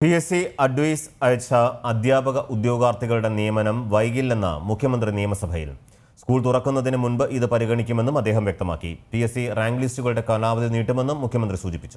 P S C advice അയച്ച അധ്യാപക ഉദ്യോഗാർത്ഥികളുടെ നിയമനം വൈകില്ലെന്ന് മുഖ്യമന്ത്രി നിയമസഭയിൽ സ്കൂൾ തുറക്കുന്നതിന് മുൻപ് ഇത് പരിഗണിക്കുമെന്നും അദ്ദേഹം വ്യക്തമാക്കി പി എസ് സി റാങ്ക് ലിസ്റ്റുകളുടെ കാലാവധി നീട്ടുമെന്നും മുഖ്യമന്ത്രി സൂചിപ്പിച്ചു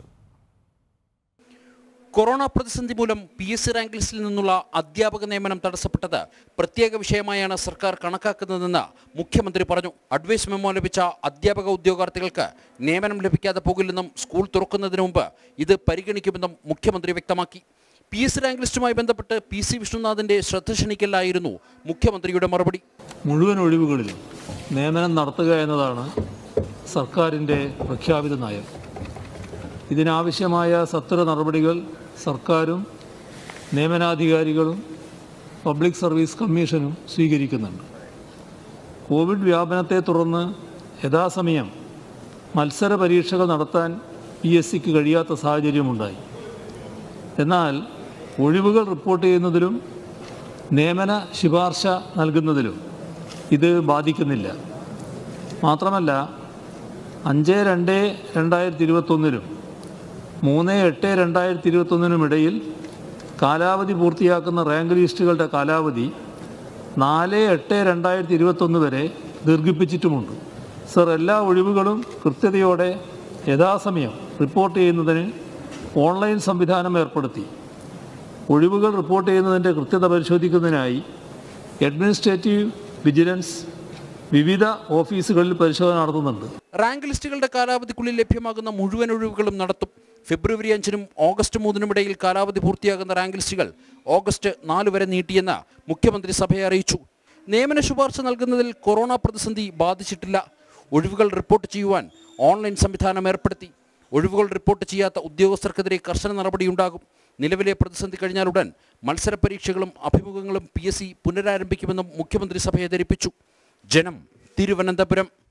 കൊറോണ പ്രതിസന്ധി മൂലം പി എസ് സി റാങ്ക് ലിസ്റ്റിൽ നിന്നുള്ള അധ്യാപക നിയമനം തടസ്സപ്പെട്ടത് പ്രത്യേക വിഷയമായാണ് സർക്കാർ കണക്കാക്കുന്നതെന്ന് മുഖ്യമന്ത്രി പറഞ്ഞു അഡ്വൈസ് മെമ്മോ ലഭിച്ച അധ്യാപക ഉദ്യോഗാർത്ഥികൾക്ക് നിയമനം ലഭിക്കാതെ പോകില്ലെന്നും സ്കൂൾ തുറക്കുന്നതിന് മുമ്പ് ഇത് പരിഗണിക്കുമെന്നും മുഖ്യമന്ത്രി വ്യക്തമാക്കി പി എസ് സി റാങ്ക് ലിസ്റ്റുമായി ബന്ധപ്പെട്ട് പി സി വിഷ്ണുനാഥിന്റെ ശ്രദ്ധ ക്ഷണിക്കലായിരുന്നു മുഖ്യമന്ത്രിയുടെ മറുപടി മുഴുവൻ ഒഴിവുകളിലും നിയമനം നടത്തുക എന്നതാണ് സർക്കാരിൻ്റെ പ്രഖ്യാപിത നയം ഇതിനാവശ്യമായ സത്വര നടപടികൾ സർക്കാരും നിയമനാധികാരികളും പബ്ലിക് സർവീസ് കമ്മീഷനും സ്വീകരിക്കുന്നുണ്ട് കോവിഡ് വ്യാപനത്തെ തുടർന്ന് യഥാസമയം മത്സര പരീക്ഷകൾ നടത്താൻ പി എസ് സിക്ക് കഴിയാത്ത സാഹചര്യമുണ്ടായി എന്നാൽ ഒഴിവുകൾ റിപ്പോർട്ട് ചെയ്യുന്നതിലും നിയമന ശുപാർശ നൽകുന്നതിലും ഇത് ബാധിക്കുന്നില്ല മാത്രമല്ല അഞ്ച് രണ്ട് രണ്ടായിരത്തി ഇരുപത്തൊന്നിനും മൂന്ന് എട്ട് രണ്ടായിരത്തി ഇരുപത്തൊന്നിനും ഇടയിൽ കാലാവധി പൂർത്തിയാക്കുന്ന റാങ്ക് ലിസ്റ്റുകളുടെ കാലാവധി നാല് എട്ട് രണ്ടായിരത്തി ഇരുപത്തൊന്ന് വരെ ദീർഘിപ്പിച്ചിട്ടുമുണ്ട് സർ എല്ലാ ഒഴിവുകളും കൃത്യതയോടെ യഥാസമയം റിപ്പോർട്ട് ചെയ്യുന്നതിന് ഓൺലൈൻ സംവിധാനം ഏർപ്പെടുത്തി ഒഴിവുകൾ റിപ്പോർട്ട് ചെയ്യുന്നതിൻ്റെ കൃത്യത പരിശോധിക്കുന്നതിനായി അഡ്മിനിസ്ട്രേറ്റീവ് വിജിലൻസ് വിവിധ ഓഫീസുകളിൽ പരിശോധന നടത്തുന്നുണ്ട് റാങ്ക് ലിസ്റ്റുകളുടെ കാലാവധിക്കുള്ളിൽ ലഭ്യമാകുന്ന മുഴുവൻ ഒഴിവുകളും നടത്തും ഫെബ്രുവരി അഞ്ചിനും ഓഗസ്റ്റ് മൂന്നിനും ഇടയിൽ കാലാവധി പൂർത്തിയാകുന്ന റാങ്ക് ലിസ്റ്റുകൾ ഓഗസ്റ്റ് നാല് വരെ നീട്ടിയെന്ന് മുഖ്യമന്ത്രി സഭയെ അറിയിച്ചു നിയമന ശുപാർശ നൽകുന്നതിൽ കൊറോണ പ്രതിസന്ധി ബാധിച്ചിട്ടില്ല ഒഴിവുകൾ റിപ്പോർട്ട് ചെയ്യുവാൻ ഓൺലൈൻ സംവിധാനം ഏർപ്പെടുത്തി ഒഴിവുകൾ റിപ്പോർട്ട് ചെയ്യാത്ത ഉദ്യോഗസ്ഥർക്കെതിരെ കർശന നടപടിയുണ്ടാകും നിലവിലെ പ്രതിസന്ധി കഴിഞ്ഞാലുടൻ മത്സര പരീക്ഷകളും അഭിമുഖങ്ങളും പി എസ് സി പുനരാരംഭിക്കുമെന്നും മുഖ്യമന്ത്രി സഭയെ ധരിപ്പിച്ചു ജനം തിരുവനന്തപുരം